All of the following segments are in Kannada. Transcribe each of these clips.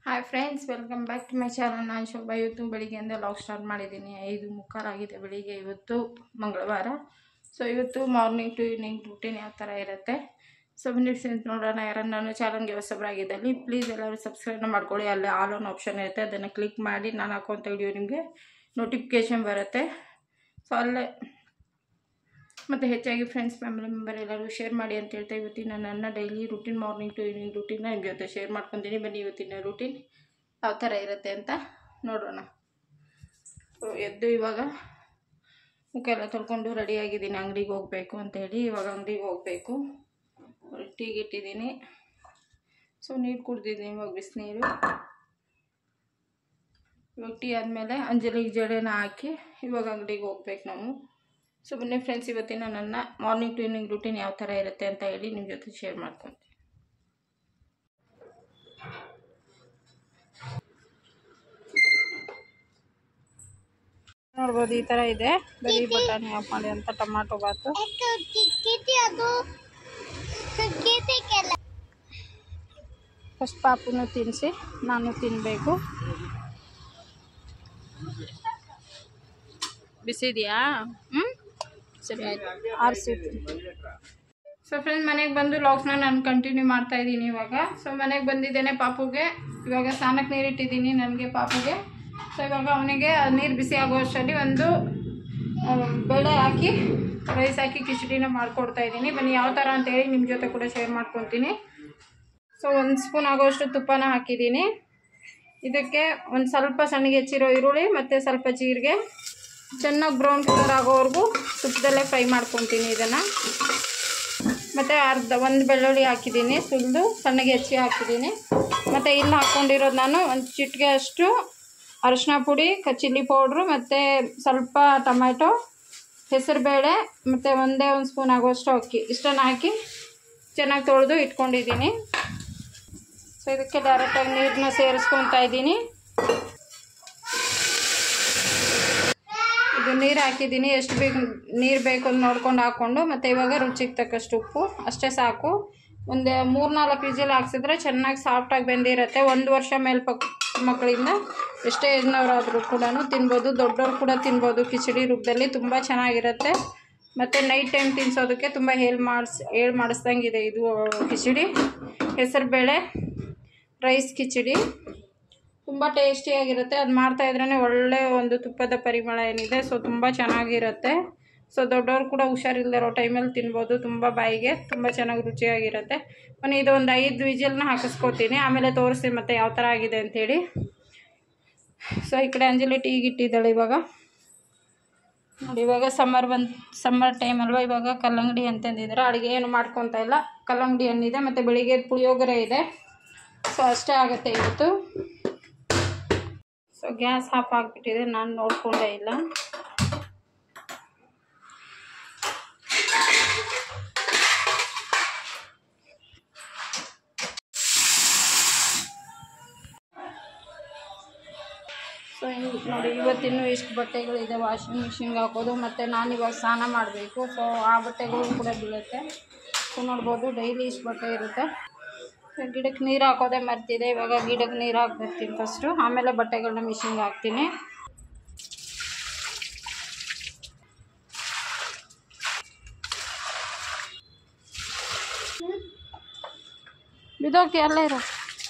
Hi friends welcome back to my channel ನಾನು ಶೋಭಾ ಇವತ್ತು ಬೆಳಿಗ್ಗೆಯಿಂದ ಲಾಗ್ ಸ್ಟಾರ್ಟ್ ಮಾಡಿದ್ದೀನಿ ಐದು ಮುಕ್ಕಾಲಾಗಿದೆ ಬೆಳಿಗ್ಗೆ ಇವತ್ತು ಮಂಗಳವಾರ ಸೊ ಇವತ್ತು ಮಾರ್ನಿಂಗ್ ಟು ಈವ್ನಿಂಗ್ ರೂಟೀನ್ ಯಾವ ಥರ ಇರುತ್ತೆ ಸೊ ಮಿನಿಟ್ಸ್ ನೋಡೋಣ ಯಾರನ್ನ ನಾನು ಚಾನಲ್ಗೆ ಹೊಸಬರಾಗಿದ್ದಲ್ಲಿ ಪ್ಲೀಸ್ ಎಲ್ಲರೂ ಸಬ್ಸ್ಕ್ರೈಬ್ ಮಾಡ್ಕೊಳ್ಳಿ ಅಲ್ಲಿ ಆಲ್ ಆನ್ ಆಪ್ಷನ್ ಇರುತ್ತೆ ಅದನ್ನು ಕ್ಲಿಕ್ ಮಾಡಿ ನಾನು ಹಾಕೋಂಥ ವಿಡಿಯೋ ನಿಮಗೆ ನೋಟಿಫಿಕೇಷನ್ ಬರುತ್ತೆ ಸೊ ಅಲ್ಲೇ ಮತ್ತು ಹೆಚ್ಚಾಗಿ ಫ್ರೆಂಡ್ಸ್ ಫ್ಯಾಮಿಲಿ ಮೆಂಬರ್ ಎಲ್ಲರೂ ಶೇರ್ ಮಾಡಿ ಅಂತ ಹೇಳ್ತಾ ಇವತ್ತಿನ ನನ್ನ daily routine morning to evening ರುಟೀನ್ನ ನಿಮ್ಮ ಜೊತೆ ಶೇರ್ ಮಾಡ್ಕೊತೀನಿ ಬನ್ನಿ ಇವತ್ತಿನ ರುಟೀನ್ ಯಾವ ಥರ ಇರುತ್ತೆ ಅಂತ ನೋಡೋಣ ಸೊ ಎದ್ದು ಇವಾಗ ಮುಖ ಎಲ್ಲ ತೊಳ್ಕೊಂಡು ರೆಡಿಯಾಗಿದ್ದೀನಿ ಅಂಗಡಿಗೆ ಹೋಗಬೇಕು ಅಂತೇಳಿ ಇವಾಗ ಅಂಗಡಿಗೆ ಹೋಗಬೇಕು ಟೀಗೆ ಇಟ್ಟಿದ್ದೀನಿ ಸೊ ನೀರು ಕುಡ್ದಿದ್ದೀನಿ ಇವಾಗ ಬಿಸಿನೀರು ಇವಾಗ ಟೀ ಆದಮೇಲೆ ಅಂಜಲಿಗೆ ಜಡೆನ ಹಾಕಿ ಇವಾಗ ಅಂಗಡಿಗೆ ಹೋಗ್ಬೇಕು ನಾವು ಸೊ ಬನ್ನಿ ಫ್ರೆಂಡ್ಸ್ ಇವತ್ತಿನ ನನ್ನ ಮಾರ್ನಿಂಗ್ ಟು ಈವ್ನಿಂಗ್ ರೂಟೀನ್ ಯಾವ ಥರ ಇರುತ್ತೆ ಅಂತ ಹೇಳಿ ನಿಮ್ಮ ಜೊತೆ ಶೇರ್ ಮಾಡ್ಕೊತೀನಿ ನೋಡ್ಬೋದು ಈ ಥರ ಇದೆ ಬರೀ ಬಟಾಣಿ ಆಫ್ ಮಾಡಿ ಅಂತ ಟೊಮಾಟೊ ಬಾತು ಫಸ್ಟ್ ಪಾಪುನು ತಿನ್ನಿಸಿ ನಾನು ತಿನ್ನಬೇಕು ಬಿಸಿದೆಯಾ ಹ್ಞೂ ಸರಿ ಆಯ್ತು ಆರಿಸಿ ಸೊ ಫ್ರೆಂಡ್ ಮನೆಗೆ ಬಂದು ಲಾಗ್ಸ್ನ ನಾನು ಕಂಟಿನ್ಯೂ ಮಾಡ್ತಾ ಇದ್ದೀನಿ ಇವಾಗ ಸೊ ಮನೆಗೆ ಬಂದಿದ್ದೇನೆ ಪಾಪುಗೆ ಇವಾಗ ಸ್ನಾನಕ್ಕೆ ನೀರು ಇಟ್ಟಿದ್ದೀನಿ ನನಗೆ ಪಾಪುಗೆ ಸೊ ಇವಾಗ ಅವನಿಗೆ ನೀರು ಬಿಸಿ ಆಗೋ ಅಷ್ಟರಲ್ಲಿ ಒಂದು ಆ, ಬೇಳೆ ಹಾಕಿ ರೈಸ್ ಹಾಕಿ ಕಿಚಡಿನ ಮಾಡ್ಕೊಡ್ತಾ ಇದ್ದೀನಿ ಬನ್ನಿ ಯಾವ ಥರ ಅಂತೇಳಿ ನಿಮ್ಮ ಜೊತೆ ಕೂಡ ಶೇರ್ ಮಾಡ್ಕೊತೀನಿ ಸೊ ಒಂದು ಸ್ಪೂನ್ ಆಗೋಷ್ಟು ತುಪ್ಪನ ಹಾಕಿದ್ದೀನಿ ಇದಕ್ಕೆ ಒಂದು ಸ್ವಲ್ಪ ಸಣ್ಣಗೆ ಹೆಚ್ಚಿರೋ ಈರುಳ್ಳಿ ಮತ್ತು ಸ್ವಲ್ಪ ಜೀರಿಗೆ ಚೆನ್ನಾಗಿ ಬ್ರೌನ್ ಕಲರ್ ಆಗೋವರೆಗೂ ತುಪ್ಪದಲ್ಲೇ ಫ್ರೈ ಮಾಡ್ಕೊತೀನಿ ಇದನ್ನು ಮತ್ತು ಅರ್ಧ ಒಂದು ಬೆಳ್ಳುಳ್ಳಿ ಹಾಕಿದ್ದೀನಿ ಸುಲಿದು ಸಣ್ಣಗೆ ಹೆಚ್ಚಿ ಹಾಕಿದ್ದೀನಿ ಮತ್ತು ಇಲ್ಲಿ ಹಾಕ್ಕೊಂಡಿರೋದು ನಾನು ಒಂದು ಚಿಟಿಕೆ ಅಷ್ಟು ಅರಿಶಿನ ಪುಡಿ ಕ ಚಿಲ್ಲಿ ಪೌಡ್ರು ಮತ್ತು ಸ್ವಲ್ಪ ಟೊಮ್ಯಾಟೊ ಹೆಸರುಬೇಳೆ ಮತ್ತು ಒಂದೇ ಒಂದು ಸ್ಪೂನ್ ಆಗೋಷ್ಟು ಅಕ್ಕಿ ಇಷ್ಟನ್ನು ಹಾಕಿ ಚೆನ್ನಾಗಿ ತೊಳೆದು ಇಟ್ಕೊಂಡಿದ್ದೀನಿ ಸೊ ಇದಕ್ಕೆ ಡೈರೆಕ್ಟಾಗಿ ನೀರನ್ನ ಸೇರಿಸ್ಕೊತಾ ಇದ್ದೀನಿ ಇದು ನೀರು ಹಾಕಿದ್ದೀನಿ ಎಷ್ಟು ಬೇಕು ನೀರು ಬೇಕು ಅಂತ ನೋಡ್ಕೊಂಡು ಹಾಕ್ಕೊಂಡು ಮತ್ತು ಇವಾಗ ರುಚಿಗೆ ತಕ್ಕಷ್ಟು ಉಪ್ಪು ಅಷ್ಟೇ ಸಾಕು ಒಂದು ಮೂರು ನಾಲ್ಕು ವಿಜಿಲ್ ಹಾಕ್ಸಿದ್ರೆ ಚೆನ್ನಾಗಿ ಸಾಫ್ಟಾಗಿ ಬೆಂದಿರುತ್ತೆ ಒಂದು ವರ್ಷ ಮೇಲ್ಪಕ್ಕ ಮಕ್ಕಳಿಂದ ಎಷ್ಟೇ ಏಜ್ನವರಾದರೂ ಕೂಡ ತಿನ್ಬೋದು ದೊಡ್ಡವ್ರು ಕೂಡ ತಿನ್ಬೋದು ಕಿಚಡಿ ರೂಪದಲ್ಲಿ ತುಂಬ ಚೆನ್ನಾಗಿರುತ್ತೆ ಮತ್ತು ನೈಟ್ ಟೈಮ್ ತಿನ್ಸೋದಕ್ಕೆ ತುಂಬ ಹೇಳಿ ಮಾಡಿಸ್ ಹೇಳಿ ಮಾಡಿಸ್ದಂಗಿದೆ ಇದು ಕಿಚಡಿ ಹೆಸರುಬೇಳೆ ರೈಸ್ ಕಿಚಡಿ ತುಂಬ ಟೇಸ್ಟಿಯಾಗಿರುತ್ತೆ ಅದು ಮಾಡ್ತಾ ಇದ್ರೇ ಒಳ್ಳೆ ಒಂದು ತುಪ್ಪದ ಪರಿಮಳ ಏನಿದೆ ಸೊ ತುಂಬ ಚೆನ್ನಾಗಿರುತ್ತೆ ಸೊ ದೊಡ್ಡವ್ರು ಕೂಡ ಹುಷಾರಿಲ್ಲದಿರೋ ಟೈಮಲ್ಲಿ ತಿನ್ಬೋದು ತುಂಬ ಬಾಯಿಗೆ ತುಂಬ ಚೆನ್ನಾಗಿ ರುಚಿಯಾಗಿರುತ್ತೆ ಬನ್ನಿ ಇದು ಒಂದು ಐದು ವಿಜಿಲ್ನ ಹಾಕಿಸ್ಕೊತೀನಿ ಆಮೇಲೆ ತೋರಿಸಿ ಮತ್ತೆ ಯಾವ ಥರ ಆಗಿದೆ ಅಂಥೇಳಿ ಸೊ ಈ ಕಡೆ ಅಂಜಲಿ ಟೀಗೆ ಇಟ್ಟಿದ್ದಾಳೆ ಇವಾಗ ನೋಡಿ ಇವಾಗ ಸಮ್ಮರ್ ಬಂದು ಸಮ್ಮರ್ ಟೈಮ್ ಅಲ್ವಾ ಇವಾಗ ಕಲ್ಲಂಗಡಿ ಅಂತಂದಿದ್ದಾರೆ ಅಡುಗೆ ಏನು ಮಾಡ್ಕೊತಾ ಇಲ್ಲ ಕಲ್ಲಂಗಡಿ ಹಣ್ಣಿದೆ ಮತ್ತು ಬೆಳಿಗ್ಗೆ ಪುಳಿಯೋಗರೆ ಇದೆ ಸೊ ಅಷ್ಟೇ ಆಗುತ್ತೆ ಇವತ್ತು ಸೊ ಗ್ಯಾಸ್ ಆಫ್ ಆಗಿಬಿಟ್ಟಿದೆ ನಾನು ನೋಡಿಕೊಂಡೇ ಇಲ್ಲ ಸೊ ಹಿಂಗೆ ನೋಡಿ ಇವತ್ತಿನ್ನೂ ಇಷ್ಟು ಬಟ್ಟೆಗಳಿದೆ ವಾಷಿಂಗ್ ಮಿಷಿನ್ಗೆ ಹಾಕೋದು ಮತ್ತು ನಾನು ಇವಾಗ ಸ್ನಾನ ಮಾಡಬೇಕು ಸೊ ಆ ಬಟ್ಟೆಗಳು ಕೂಡ ಬೀಳುತ್ತೆ ಸೊ ನೋಡ್ಬೋದು ಡೈಲಿ ಇಷ್ಟು ಬಟ್ಟೆ ಇರುತ್ತೆ ಗಿಡಕ್ಕೆ ನೀರು ಹಾಕೋದೇ ಮರ್ತಿದೆ ಇವಾಗ ಗಿಡಕ್ಕೆ ನೀರು ಹಾಕ್ಬಿಡ್ತೀನಿ ಫಸ್ಟು ಆಮೇಲೆ ಬಟ್ಟೆಗಳನ್ನ ಮಿಷಿನ್ಗೆ ಹಾಕ್ತೀನಿ ಬಿದೋಕೆ ಅಲ್ಲೇ ಇರೋ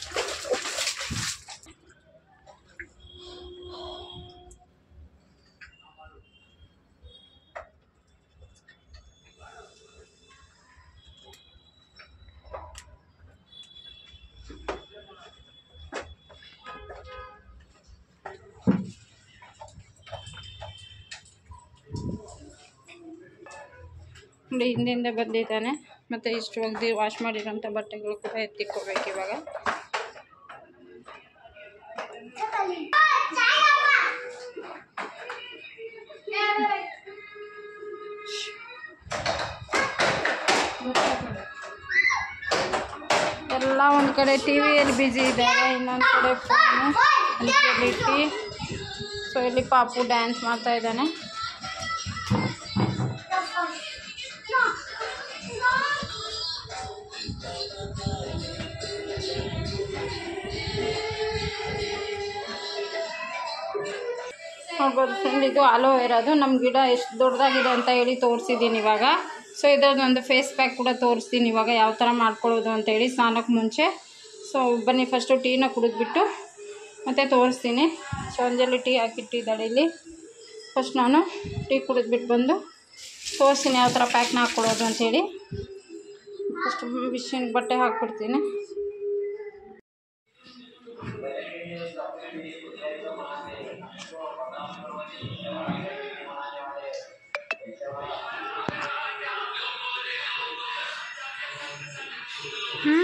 ನೋಡಿ ಹಿಂದಿಂದ ಬಂದಿದ್ದಾನೆ ಮತ್ತು ಇಷ್ಟು ಒಗ್ದು ವಾಶ್ ಮಾಡಿರೋಂಥ ಬಟ್ಟೆಗಳು ಕೂಡ ಎತ್ತಿಕ್ಕೋಬೇಕು ಇವಾಗ ಎಲ್ಲ ಒಂದು ಕಡೆ ಟಿ ವಿಯಲ್ಲಿ ಬ್ಯುಸಿ ಇದ್ದಾರೆ ಇನ್ನೊಂದು ಕಡೆ ಫೋನು ಒಂದು ಇಟ್ಟು ಸೊ ಇಲ್ಲಿ ಪಾಪು ಡ್ಯಾನ್ಸ್ ಮಾಡ್ತಾ ಇದ್ದಾನೆ ನೋಡ್ಬೋದು ಫ್ರೆಂಡ್ ಇದು ಅಲೋವೆರಾದು ನಮ್ಮ ಗಿಡ ಎಷ್ಟು ದೊಡ್ಡದಾಗಿದೆ ಅಂತ ಹೇಳಿ ತೋರಿಸಿದ್ದೀನಿ ಇವಾಗ ಸೊ ಇದೊಂದು ಫೇಸ್ ಪ್ಯಾಕ್ ಕೂಡ ತೋರಿಸ್ತೀನಿ ಇವಾಗ ಯಾವ ಥರ ಮಾಡ್ಕೊಳ್ಳೋದು ಅಂತೇಳಿ ಸ್ನಾನಕ್ಕೆ ಮುಂಚೆ ಸೊ ಬನ್ನಿ ಫಸ್ಟು ಟೀನ ಕುಡಿದ್ಬಿಟ್ಟು ಮತ್ತೆ ತೋರಿಸ್ತೀನಿ ಸೊ ಅಂಜಲಿ ಟೀ ಹಾಕಿಟ್ಟಿದ್ದಾಳೆ ಇಲ್ಲಿ ಫಸ್ಟ್ ನಾನು ಟೀ ಕುಡಿದ್ಬಿಟ್ಟು ಬಂದು ತೋರಿಸ್ತೀನಿ ಯಾವ ಥರ ಪ್ಯಾಕ್ನ ಹಾಕ್ಕೊಳ್ಳೋದು ಅಂತೇಳಿ ಫಸ್ಟ್ ಮಿಷಿನ್ ಬಟ್ಟೆ ಹಾಕ್ಬಿಡ್ತೀನಿ ಹ್ಞೂ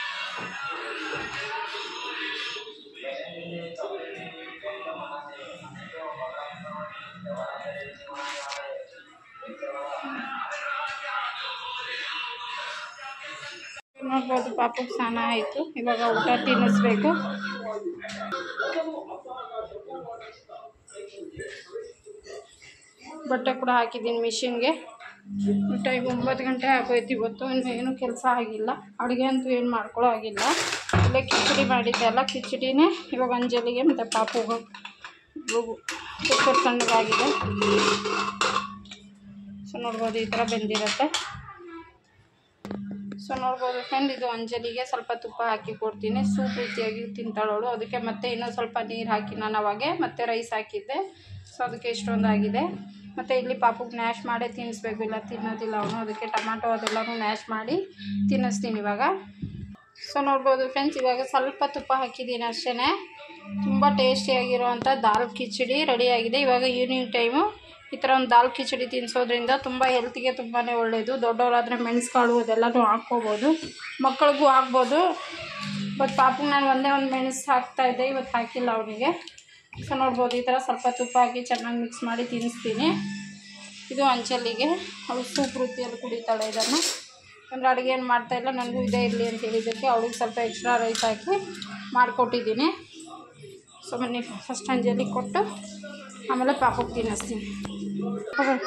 ನೋಡ್ಬೋದು ಪಾಪು ಸ್ನಾನ ಆಯಿತು ಇವಾಗ ಊಟ ತಿನ್ನಿಸ್ಬೇಕು ಬಟ್ಟೆ ಕೂಡ ಹಾಕಿದ್ದೀನಿ ಮಿಷಿನ್ಗೆ ಟೈಮ್ ಒಂಬತ್ತು ಗಂಟೆ ಆಗೋಯ್ತು ಇವತ್ತು ಇನ್ನು ಏನು ಕೆಲಸ ಆಗಿಲ್ಲ ಅಡುಗೆ ಅಂತೂ ಏನು ಮಾಡ್ಕೊಳ್ಳೋ ಆಗಿಲ್ಲ ಇಲ್ಲೇ ಕಿಚಡಿ ಮಾಡಿದ್ದೆ ಅಲ್ಲ ಕಿಚಡಿನೇ ಇವಾಗ ಅಂಜಲಿಗೆ ಮತ್ತು ಪಾಪುಗೆ ಕುಕ್ಕರ್ ಸಣ್ಣದಾಗಿದೆ ಸೊ ನೋಡ್ಬೋದು ಈ ಥರ ಬೆಂದಿರುತ್ತೆ ಸೊ ನೋಡ್ಬೋದು ಫ್ರೆಂಡ್ ಇದು ಅಂಜಲಿಗೆ ಸ್ವಲ್ಪ ತುಪ್ಪ ಹಾಕಿ ಕೊಡ್ತೀನಿ ಸೂಪ್ ರೀತಿಯಾಗಿ ತಿಂತಾಳವಳು ಅದಕ್ಕೆ ಮತ್ತೆ ಇನ್ನೂ ಸ್ವಲ್ಪ ನೀರು ಹಾಕಿ ನಾನು ಅವಾಗೆ ಮತ್ತೆ ರೈಸ್ ಹಾಕಿದ್ದೆ ಸೊ ಅದಕ್ಕೆ ಇಷ್ಟೊಂದು ಆಗಿದೆ ಮತ್ತು ಇಲ್ಲಿ ಪಾಪುಗೆ ನ್ಯಾಶ್ ಮಾಡೇ ತಿನ್ನಿಸ್ಬೇಕು ಇಲ್ಲ ತಿನ್ನೋದಿಲ್ಲ ಅವನು ಅದಕ್ಕೆ ಟೊಮಾಟೊ ಅದೆಲ್ಲನೂ ನ್ಯಾಶ್ ಮಾಡಿ ತಿನ್ನಿಸ್ತೀನಿ ಇವಾಗ ಸೊ ನೋಡ್ಬೋದು ಫ್ರೆಂಡ್ಸ್ ಇವಾಗ ಸ್ವಲ್ಪ ತುಪ್ಪ ಹಾಕಿದ್ದೀನಿ ಅಷ್ಟೇ ತುಂಬ ಟೇಸ್ಟಿಯಾಗಿರುವಂಥ ದಾಲ್ ಕಿಚಡಿ ರೆಡಿಯಾಗಿದೆ ಇವಾಗ ಈವ್ನಿಂಗ್ ಟೈಮು ಈ ಥರ ಒಂದು ದಾಲ್ ಕಿಚಡಿ ತಿನ್ನಿಸೋದ್ರಿಂದ ತುಂಬ ಹೆಲ್ತಿಗೆ ತುಂಬಾ ಒಳ್ಳೆಯದು ದೊಡ್ಡವರಾದರೆ ಮೆಣಸುಕಾಳು ಅದೆಲ್ಲನೂ ಹಾಕ್ಕೋಬೋದು ಮಕ್ಕಳಿಗೂ ಹಾಕ್ಬೋದು ಬಟ್ ಪಾಪುಗೆ ನಾನು ಒಂದೇ ಒಂದು ಮೆಣಸು ಹಾಕ್ತಾಯಿದ್ದೆ ಇವತ್ತು ಹಾಕಿಲ್ಲ ಅವನಿಗೆ ಸೊ ನೋಡ್ಬೋದು ಈ ಥರ ಸ್ವಲ್ಪ ತುಪ್ಪ ಹಾಕಿ ಚೆನ್ನಾಗಿ ಮಿಕ್ಸ್ ಮಾಡಿ ತಿನ್ನಿಸ್ತೀನಿ ಇದು ಅಂಚಲಿಗೆ ಅವಳು ಸೂಪ್ ವೃತ್ತಿಯಲ್ಲಿ ಕುಡಿತಾಳೆ ಇದನ್ನು ಅಂದರೆ ಅಡುಗೆ ಏನು ಮಾಡ್ತಾಯಿಲ್ಲ ನನಗೂ ಇದೇ ಇರಲಿ ಅಂತ ಹೇಳಿದ್ದಕ್ಕೆ ಅವಳಿಗೆ ಸ್ವಲ್ಪ ಎಕ್ಸ್ಟ್ರಾ ರೈಸ್ ಹಾಕಿ ಮಾಡಿಕೊಟ್ಟಿದ್ದೀನಿ ಸೊ ಬನ್ನಿ ಫಸ್ಟ್ ಅಂಜಲಿ ಕೊಟ್ಟು ಆಮೇಲೆ ಪಾಪಕ್ಕೆ ತಿನ್ನಿಸ್ತೀನಿ ಹೋಗೋಣ.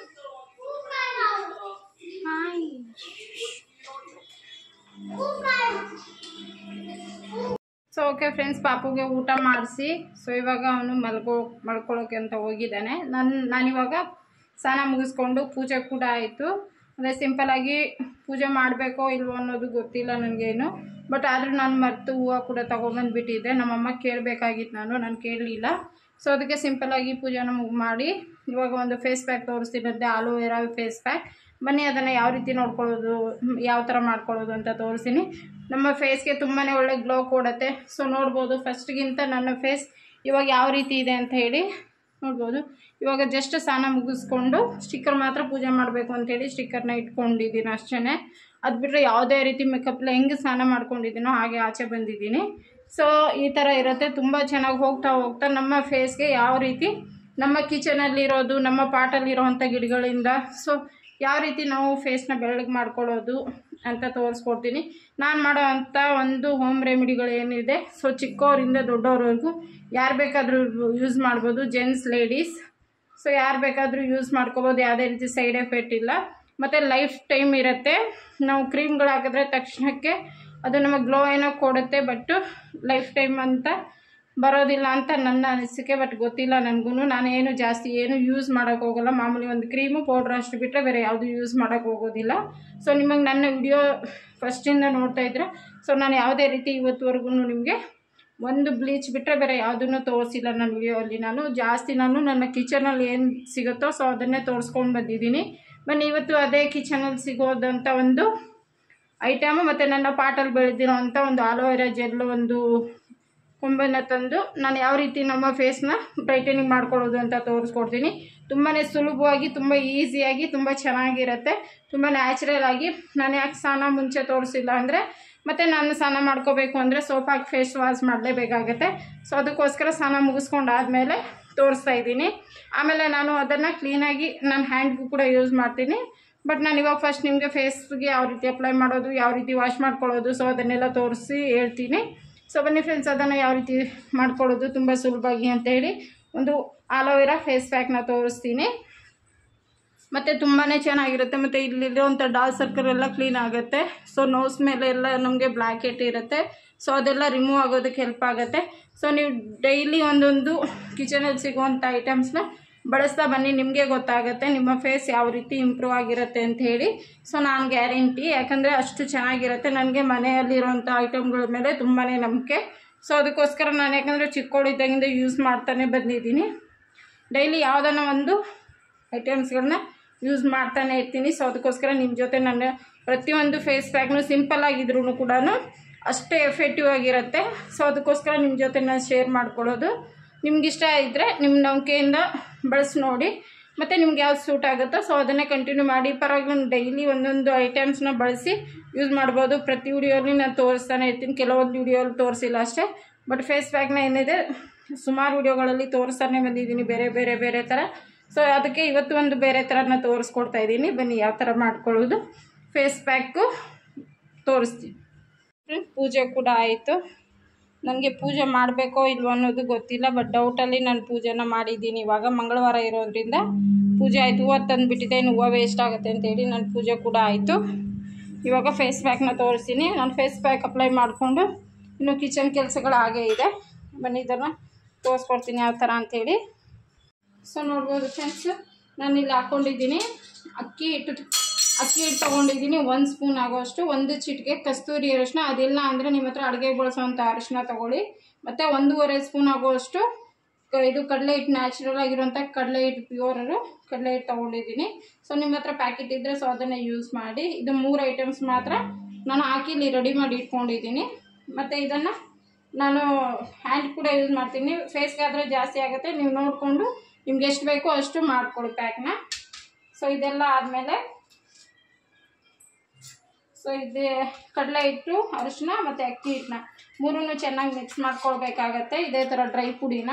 ಸೊ ಓಕೆ ಫ್ರೆಂಡ್ಸ್ ಪಾಪುಗೆ ಊಟ ಮಾಡಿಸಿ ಸೊ ಇವಾಗ ಅವನು ಮಲ್ಕೋ ಮಲ್ಕೊಳ್ಳೋಕೆ ಅಂತ ಹೋಗಿದ್ದಾನೆ ನನ್ನ ನಾನಿವಾಗ ಸ್ನಾನ ಮುಗಿಸ್ಕೊಂಡು ಪೂಜೆ ಕೂಡ ಆಯಿತು ಅಂದರೆ ಸಿಂಪಲಾಗಿ ಪೂಜೆ ಮಾಡಬೇಕೋ ಇಲ್ವೋ ಅನ್ನೋದು ಗೊತ್ತಿಲ್ಲ ನನಗೇನು ಬಟ್ ಆದರೂ ನಾನು ಮರೆತು ಹೂವು ಕೂಡ ತೊಗೊಂಬಂದ್ಬಿಟ್ಟಿದ್ದೆ ನಮ್ಮಮ್ಮ ಕೇಳಬೇಕಾಗಿತ್ತು ನಾನು ನಾನು ಕೇಳಲಿಲ್ಲ ಸೊ ಅದಕ್ಕೆ ಸಿಂಪಲಾಗಿ ಪೂಜೆನ ಮುಗ್ ಮಾಡಿ ಇವಾಗ ಒಂದು ಫೇಸ್ ಪ್ಯಾಕ್ ತೋರಿಸ್ತಿರುತ್ತೆ ಆಲೋವೆರಾ ಫೇಸ್ ಪ್ಯಾಕ್ ಬನ್ನಿ ಅದನ್ನು ಯಾವ ರೀತಿ ನೋಡ್ಕೊಳ್ಳೋದು ಹ್ಮ್, ಯಾವ ಥರ ಮಾಡ್ಕೊಳ್ಳೋದು ಅಂತ ತೋರಿಸ್ತೀನಿ ನಮ್ಮ ಫೇಸ್ಗೆ ತುಂಬಾ ಒಳ್ಳೆ ಗ್ಲೋ ಕೊಡುತ್ತೆ ಸೊ ನೋಡ್ಬೋದು ಫಸ್ಟ್ಗಿಂತ ನನ್ನ ಫೇಸ್ ಇವಾಗ ಯಾವ ರೀತಿ ಇದೆ ಅಂತ ಹೇಳಿ ನೋಡ್ಬೋದು ಇವಾಗ ಜಸ್ಟ್ ಸ್ನಾನ ಮುಗಿಸ್ಕೊಂಡು ಸ್ಟಿಕ್ಕರ್ ಮಾತ್ರ ಪೂಜೆ ಮಾಡಬೇಕು ಅಂತೇಳಿ ಸ್ಟಿಕ್ಕರ್ನ ಇಟ್ಕೊಂಡಿದ್ದೀನಿ ಅಷ್ಟೇ ಅದು ಬಿಟ್ಟರೆ ಯಾವುದೇ ರೀತಿ ಮೇಕಪ್ಲ ಹೆಂಗೆ ಸ್ನಾನ ಮಾಡ್ಕೊಂಡಿದ್ದೀನೋ ಹಾಗೆ ಆಚೆ ಬಂದಿದ್ದೀನಿ ಸೊ ಈ ಥರ ಇರುತ್ತೆ ತುಂಬ ಚೆನ್ನಾಗಿ ಹೋಗ್ತಾ ಹೋಗ್ತಾ ನಮ್ಮ ಫೇಸ್ಗೆ ಯಾವ ರೀತಿ ನಮ್ಮ ಕಿಚನಲ್ಲಿರೋದು ನಮ್ಮ ಪಾಟಲ್ಲಿರೋವಂಥ ಗಿಡಗಳಿಂದ ಸೊ ಯಾವ ರೀತಿ ನಾವು ಫೇಸ್ನ ಬೆಳ್ಳಗೆ ಮಾಡ್ಕೊಳ್ಳೋದು ಅಂತ ತೋರಿಸ್ಕೊಡ್ತೀನಿ ನಾನು ಮಾಡೋ ಅಂಥ ಒಂದು ಹೋಮ್ ರೆಮಿಡಿಗಳು ಏನಿದೆ ಸೊ ಚಿಕ್ಕವರಿಂದ ದೊಡ್ಡವ್ರವರೆಗೂ ಯಾರು ಬೇಕಾದರೂ ಯೂಸ್ ಮಾಡ್ಬೋದು ಜೆಂಟ್ಸ್ ಲೇಡೀಸ್ ಸೊ ಯಾರು ಬೇಕಾದರೂ ಯೂಸ್ ಮಾಡ್ಕೋಬೋದು ಯಾವುದೇ ರೀತಿ ಸೈಡ್ ಎಫೆಕ್ಟ್ ಇಲ್ಲ ಮತ್ತು ಲೈಫ್ ಟೈಮ್ ಇರುತ್ತೆ ನಾವು ಕ್ರೀಮ್ಗಳು ಹಾಕಿದ್ರೆ ತಕ್ಷಣಕ್ಕೆ ಅದು ನಮಗೆ ಗ್ಲೋ ಏನೋ ಕೊಡುತ್ತೆ ಬಟ್ಟು ಲೈಫ್ ಟೈಮ್ ಅಂತ ಬರೋದಿಲ್ಲ ಅಂತ ನನ್ನ ಅನಿಸಿಕೆ ಬಟ್ ಗೊತ್ತಿಲ್ಲ ನನಗೂ ನಾನು ಏನು ಜಾಸ್ತಿ ಏನು ಯೂಸ್ ಮಾಡೋಕ್ಕೆ ಹೋಗಲ್ಲ ಮಾಮೂಲಿ ಒಂದು ಕ್ರೀಮು ಪೌಡ್ರ್ ಅಷ್ಟು ಬಿಟ್ಟರೆ ಬೇರೆ ಯಾವುದು ಯೂಸ್ ಮಾಡೋಕ್ಕೆ ಹೋಗೋದಿಲ್ಲ ಸೊ ನಿಮಗೆ ನನ್ನ ವಿಡಿಯೋ ಫಸ್ಟಿಂದ ನೋಡ್ತಾ ಇದ್ರೆ ಸೊ ನಾನು ಯಾವುದೇ ರೀತಿ ಇವತ್ತುವರೆಗೂ ನಿಮಗೆ ಒಂದು ಬ್ಲೀಚ್ ಬಿಟ್ಟರೆ ಬೇರೆ ಯಾವುದನ್ನು ತೋರಿಸಿಲ್ಲ ನನ್ನ ವಿಡಿಯೋಲ್ಲಿ ನಾನು ಜಾಸ್ತಿ ನಾನು ನನ್ನ ಕಿಚನಲ್ಲಿ ಏನು ಸಿಗುತ್ತೋ ಸೊ ಅದನ್ನೇ ತೋರಿಸ್ಕೊಂಡು ಬಂದಿದ್ದೀನಿ ಬನ್ನಿ ಇವತ್ತು ಅದೇ ಕಿಚನಲ್ಲಿ ಸಿಗೋದಂಥ ಒಂದು ಐಟಮು ಮತ್ತು ನನ್ನ ಪಾಟಲ್ಲಿ ಬೆಳೆದಿರೋ ಅಂಥ ಒಂದು ಆಲೋವೆರಾ ಜೆಲ್ ಒಂದು ಕೊಂಬೆನ ತಂದು ನಾನು ಯಾವ ರೀತಿ ನಮ್ಮ ಫೇಸ್ನ ಬ್ರೈಟನಿಂಗ್ ಮಾಡ್ಕೊಳ್ಳೋದು ಅಂತ ತೋರಿಸ್ಕೊಡ್ತೀನಿ ತುಂಬಾ ಸುಲಭವಾಗಿ ತುಂಬ ಈಸಿಯಾಗಿ ತುಂಬ ಚೆನ್ನಾಗಿರುತ್ತೆ ತುಂಬ ನ್ಯಾಚುರಲ್ ಆಗಿ ನಾನು ಯಾಕೆ ಸ್ನಾನ ಮುಂಚೆ ತೋರಿಸಿಲ್ಲ ಅಂದರೆ ಮತ್ತು ನಾನು ಸ್ನಾನ ಮಾಡ್ಕೋಬೇಕು ಅಂದರೆ ಸೋಪ್ ಹಾಕಿ ಫೇಸ್ ವಾಶ್ ಮಾಡಲೇಬೇಕಾಗತ್ತೆ ಸೊ ಅದಕ್ಕೋಸ್ಕರ ಸ್ನಾನ ಮುಗಿಸ್ಕೊಂಡಾದ್ಮೇಲೆ ತೋರಿಸ್ತಾ ಇದ್ದೀನಿ ಆಮೇಲೆ ನಾನು ಅದನ್ನು ಕ್ಲೀನಾಗಿ ನಾನು ಹ್ಯಾಂಡ್ಗೂ ಕೂಡ ಯೂಸ್ ಮಾಡ್ತೀನಿ ಬಟ್ ನಾನು ಇವಾಗ ಫಸ್ಟ್ ನಿಮಗೆ ಫೇಸ್ಗೆ ಯಾವ ರೀತಿ ಅಪ್ಲೈ ಮಾಡೋದು ಯಾವ ರೀತಿ ವಾಶ್ ಮಾಡ್ಕೊಳ್ಳೋದು ಸೊ ಅದನ್ನೆಲ್ಲ ತೋರಿಸಿ ಹೇಳ್ತೀನಿ ಸೊ ಬನ್ನಿ ಫ್ರೆಂಡ್ಸ್ ಅದನ್ನು ಯಾವ ರೀತಿ ಮಾಡ್ಕೊಳ್ಳೋದು ತುಂಬ ಸುಲಭವಾಗಿ ಅಂತ ಹೇಳಿ ಒಂದು ಆಲೋವೆರಾ ಫೇಸ್ ಪ್ಯಾಕ್ನ ತೋರಿಸ್ತೀನಿ ಮತ್ತು ತುಂಬಾ ಚೆನ್ನಾಗಿರುತ್ತೆ ಮತ್ತು ಇಲ್ಲಿರುವಂಥ ಡಾಲ್ ಸರ್ಕಲ್ ಎಲ್ಲ ಕ್ಲೀನ್ ಆಗುತ್ತೆ ಸೊ ನೋಸ್ ಮೇಲೆ ಎಲ್ಲ ನಮಗೆ ಬ್ಲ್ಯಾಕೆಟ್ ಇರುತ್ತೆ ಸೊ ಅದೆಲ್ಲ ರಿಮೂವ್ ಆಗೋದಕ್ಕೆ ಹೆಲ್ಪ್ ಆಗುತ್ತೆ ಸೊ ನೀವು ಡೈಲಿ ಒಂದೊಂದು ಕಿಚನಲ್ಲಿ ಸಿಗುವಂಥ ಐಟಮ್ಸ್ನ ಬಳಸ್ತಾ ಬನ್ನಿ ನಿಮಗೆ ಗೊತ್ತಾಗುತ್ತೆ ನಿಮ್ಮ ಫೇಸ್ ಯಾವ ರೀತಿ ಇಂಪ್ರೂವ್ ಆಗಿರುತ್ತೆ ಅಂತ ಹೇಳಿ ಸೊ ನಾನು ಗ್ಯಾರಂಟಿ ಯಾಕಂದರೆ ಅಷ್ಟು ಚೆನ್ನಾಗಿರುತ್ತೆ ನನಗೆ ಮನೆಯಲ್ಲಿರುವಂಥ ಐಟಮ್ಗಳ ಮೇಲೆ ತುಂಬಾ ನಂಬಿಕೆ ಸೊ ಅದಕ್ಕೋಸ್ಕರ ನಾನು ಯಾಕಂದರೆ ಚಿಕ್ಕವಳಿದ್ದಾಗಿಂದ ಯೂಸ್ ಮಾಡ್ತಾನೆ ಬಂದಿದ್ದೀನಿ ಡೈಲಿ ಯಾವುದನ್ನ ಒಂದು ಐಟಮ್ಸ್ಗಳನ್ನ ಯೂಸ್ ಮಾಡ್ತಾನೆ ಇರ್ತೀನಿ ಸೊ ಅದಕ್ಕೋಸ್ಕರ ನಿಮ್ಮ ಜೊತೆ ನನ್ನ ಪ್ರತಿಯೊಂದು ಫೇಸ್ ಪ್ಯಾಕ್ನು ಸಿಂಪಲ್ ಆಗಿದ್ರೂ ಕೂಡ ಅಷ್ಟೇ ಎಫೆಕ್ಟಿವ್ ಆಗಿರುತ್ತೆ ಸೊ ಅದಕ್ಕೋಸ್ಕರ ನಿಮ್ಮ ಜೊತೆ ನಾನು ಶೇರ್ ಮಾಡ್ಕೊಳ್ಳೋದು ನಿಮ್ಗೆ ಇಷ್ಟ ಇದ್ದರೆ ನಿಮ್ಮ ನಂಬಿಕೆಯಿಂದ ಬಳಸಿ ನೋಡಿ ಮತ್ತು ನಿಮ್ಗೆ ಯಾವ್ದು ಸೂಟ್ ಆಗುತ್ತೋ ಸೊ ಅದನ್ನೇ ಕಂಟಿನ್ಯೂ ಮಾಡಿ ಪರವಾಗಿಲ್ಲ ಡೈಲಿ ಒಂದೊಂದು ಐಟಮ್ಸ್ನ ಬಳಸಿ ಯೂಸ್ ಮಾಡ್ಬೋದು ಪ್ರತಿ ವಿಡಿಯೋಲಿ ನಾನು ತೋರಿಸ್ತಾನೆ ಇರ್ತೀನಿ ಕೆಲವೊಂದು ವಿಡಿಯೋಲಿ ತೋರಿಸಿಲ್ಲ ಅಷ್ಟೇ ಬಟ್ ಫೇಸ್ ಪ್ಯಾಕ್ನ ಏನಿದೆ ಸುಮಾರು ವಿಡಿಯೋಗಳಲ್ಲಿ ತೋರಿಸ್ತಾನೆ ಬಂದಿದ್ದೀನಿ ಬೇರೆ ಬೇರೆ ಬೇರೆ ಥರ ಸೊ ಅದಕ್ಕೆ ಇವತ್ತು ಒಂದು ಬೇರೆ ಥರನ ತೋರಿಸ್ಕೊಡ್ತಾ ಇದ್ದೀನಿ ಬನ್ನಿ ಯಾವ ಥರ ಮಾಡ್ಕೊಳ್ಳೋದು ಫೇಸ್ ಪ್ಯಾಕು ತೋರಿಸ್ತೀನಿ ಫ್ರೆಂಡ್ ಪೂಜೆ ಕೂಡ ಆಯಿತು ನನಗೆ ಪೂಜೆ ಮಾಡಬೇಕೋ ಇಲ್ವೋ ಅನ್ನೋದು ಗೊತ್ತಿಲ್ಲ ಬಟ್ ಡೌಟಲ್ಲಿ ನಾನು ಪೂಜೆನ ಮಾಡಿದ್ದೀನಿ ಇವಾಗ ಮಂಗಳವಾರ ಇರೋದ್ರಿಂದ ಪೂಜೆ ಆಯಿತು ಹೂವು ತಂದುಬಿಟ್ಟಿದೆ ಇನ್ನು ಹೂವು ವೇಸ್ಟ್ ಆಗುತ್ತೆ ಅಂತೇಳಿ ನನ್ನ ಪೂಜೆ ಕೂಡ ಆಯಿತು ಇವಾಗ ಫೇಸ್ ಪ್ಯಾಕ್ನ ತೋರಿಸ್ತೀನಿ ನಾನು ಫೇಸ್ ಪ್ಯಾಕ್ ಅಪ್ಲೈ ಮಾಡಿಕೊಂಡು ಇನ್ನು ಕಿಚನ್ ಕೆಲಸಗಳು ಹಾಗೇ ಇದೆ ಬನ್ನಿ ಇದನ್ನು ತೋರಿಸ್ಕೊಡ್ತೀನಿ ಯಾವ ಥರ ಅಂಥೇಳಿ ಸೊ ನೋಡ್ಬೋದು ಫ್ರೆಂಡ್ಸ್ ನಾನು ಇಲ್ಲಿ ಹಾಕ್ಕೊಂಡಿದ್ದೀನಿ ಅಕ್ಕಿ ಹಿಟ್ಟು ಅಕ್ಕಿ ಹಿಟ್ಟು ತೊಗೊಂಡಿದ್ದೀನಿ ಒಂದು ಸ್ಪೂನ್ ಆಗೋಷ್ಟು ಒಂದು ಚಿಟಿಕೆ ಕಸ್ತೂರಿ ಅರಿಶಿನ ಅದಿಲ್ಲ ಅಂದರೆ ನಿಮ್ಮ ಹತ್ರ ಅಡುಗೆಗೆ ಬಳಸೋವಂಥ ಅರಿಶಿನ ತೊಗೊಳ್ಳಿ ಮತ್ತು ಒಂದೂವರೆ ಸ್ಪೂನ್ ಆಗೋಷ್ಟು ಕ- ಇದು ಕಡಲೆ ಹಿಟ್ಟು ನ್ಯಾಚುರಲ್ ಆಗಿರುವಂಥ ಕಡಲೆ ಹಿಟ್ಟು ಪ್ಯೂರರು ಕಡಲೆ ಹಿಟ್ಟು ತೊಗೊಂಡಿದ್ದೀನಿ ಸೊ ನಿಮ್ಮ ಹತ್ರ ಪ್ಯಾಕೆಟ್ ಇದ್ದರೆ ಸೊ ಅದನ್ನೇ ಯೂಸ್ ಮಾಡಿ ಇದು ಮೂರು ಐಟಮ್ಸ್ ಮಾತ್ರ ನಾನು ಹಾಕಿ ಇಲ್ಲಿ ರೆಡಿ ಮಾಡಿ ಇಟ್ಕೊಂಡಿದ್ದೀನಿ ಮತ್ತು ಇದನ್ನು ನಾನು ಹ್ಯಾಂಡ್ ಕೂಡ ಯೂಸ್ ಮಾಡ್ತೀನಿ ಫೇಸ್ಗಾದರೆ ಜಾಸ್ತಿ ಆಗುತ್ತೆ ನೀವು ನೋಡಿಕೊಂಡು ನಿಮ್ಗೆ ಎಷ್ಟು ಬೇಕೋ ಅಷ್ಟು ಮಾಡ್ಕೊಳ್ಳಿ ಪ್ಯಾಕ್ನ ಸೊ ಇದೆಲ್ಲ ಆದಮೇಲೆ ಸೊ ಇದೆ ಕಡಲೆ ಹಿಟ್ಟು ಅರಿಶಿನ ಮತ್ತು ಅಕ್ಕಿ ಹಿಟ್ಟನ್ನ ಮೂರನ್ನು ಚೆನ್ನಾಗಿ ಮಿಕ್ಸ್ ಮಾಡ್ಕೊಳ್ಬೇಕಾಗತ್ತೆ ಇದೇ ಥರ ಡ್ರೈ ಪುಡಿನ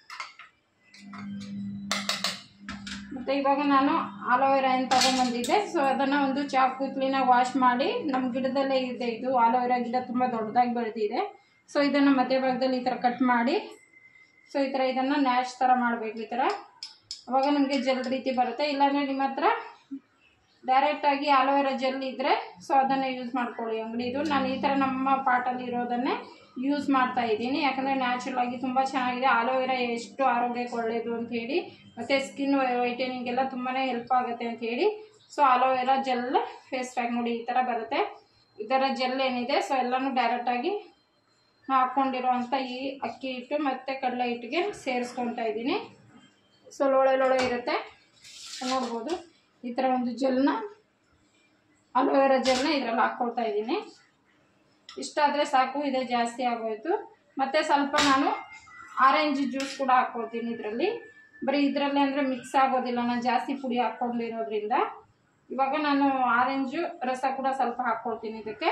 ಮತ್ತು ಇವಾಗ ನಾನು ಆಲೋವೆರಾ ಏನು ತೊಗೊಂಬಂದಿದ್ದೆ ಸೊ ಅದನ್ನು ಒಂದು ಚಾಕು ಕ್ಲೀನಾಗಿ ವಾಶ್ ಮಾಡಿ ನಮ್ಮ ಗಿಡದಲ್ಲೇ ಇದೆ ಇದು ಆಲೋವೆರಾ ಗಿಡ ತುಂಬ ದೊಡ್ಡದಾಗಿ ಬೆಳೆದಿದೆ ಸೊ ಇದನ್ನು ಮಧ್ಯಭಾಗದಲ್ಲಿ ಈ ಥರ ಕಟ್ ಮಾಡಿ ಸೊ ಈ ಥರ ಇದನ್ನು ನ್ಯಾಚ್ ಥರ ಮಾಡಬೇಕು ಈ ಥರ ಅವಾಗ ನಮಗೆ ಜೆಲ್ ರೀತಿ ಬರುತ್ತೆ ಇಲ್ಲಾಂದರೆ ನಿಮ್ಮ ಹತ್ರ ಡೈರೆಕ್ಟಾಗಿ ಆಲೋವೆರಾ ಜೆಲ್ ಇದ್ದರೆ ಸೊ ಅದನ್ನು ಯೂಸ್ ಮಾಡ್ಕೊಳ್ಳಿ ಅಂಗಡಿದು ನಾನು ಈ ಥರ ನಮ್ಮ ಪಾಟಲ್ಲಿ ಇರೋದನ್ನೇ ಯೂಸ್ ಮಾಡ್ತಾ ಇದ್ದೀನಿ ಯಾಕಂದರೆ ನ್ಯಾಚುರಲ್ ಆಗಿ ತುಂಬ ಚೆನ್ನಾಗಿದೆ ಆಲೋವೆರಾ ಎಷ್ಟು ಆರೋಗ್ಯಕ್ಕೆ ಒಳ್ಳೆಯದು ಅಂತ ಹೇಳಿ ಮತ್ತು ಸ್ಕಿನ್ ವೈಟನಿಂಗ್ ಎಲ್ಲ ತುಂಬಾ ಹೆಲ್ಪ್ ಆಗುತ್ತೆ ಅಂತ ಹೇಳಿ so aloe vera gel face pack ನೋಡಿ ಈ ಥರ ಬರುತ್ತೆ ಈ ಥರ ಜೆಲ್ ಏನಿದೆ ಸೊ ಎಲ್ಲನೂ ಡೈರೆಕ್ಟಾಗಿ ಹಾಕ್ಕೊಂಡಿರೋವಂಥ ಈ ಅಕ್ಕಿ ಹಿಟ್ಟು ಮತ್ತು ಕಡಲೆ ಹಿಟ್ಟಿಗೆ ಸೇರಿಸ್ಕೊತಾ ಇದ್ದೀನಿ ಸೊ ಲೋಳೆ ಲೋಳೆ ಇರುತ್ತೆ ನೋಡ್ಬೋದು ಈ ಥರ ಒಂದು ಜೆಲ್ನ ಅಲೋವೆರಾ ಜೆಲ್ನ ಇದರಲ್ಲಿ ಹಾಕ್ಕೊಳ್ತಾ ಇದ್ದೀನಿ ಇಷ್ಟಾದರೆ ಸಾಕು ಇದೇ ಜಾಸ್ತಿ ಆಗೋಯ್ತು ಮತ್ತು ಸ್ವಲ್ಪ ನಾನು ಆರೆಂಜ್ ಜ್ಯೂಸ್ ಕೂಡ ಹಾಕ್ಕೊಳ್ತೀನಿ ಇದರಲ್ಲಿ ಬರೀ ಇದರಲ್ಲಿ ಅಂದರೆ ಮಿಕ್ಸ್ ಆಗೋದಿಲ್ಲ ನಾನು ಜಾಸ್ತಿ ಪುಡಿ ಹಾಕ್ಕೊಂಡಿರೋದ್ರಿಂದ ಇವಾಗ ನಾನು ಆರೆಂಜು ರಸ ಕೂಡ ಸ್ವಲ್ಪ ಹಾಕ್ಕೊಳ್ತೀನಿ ಇದಕ್ಕೆ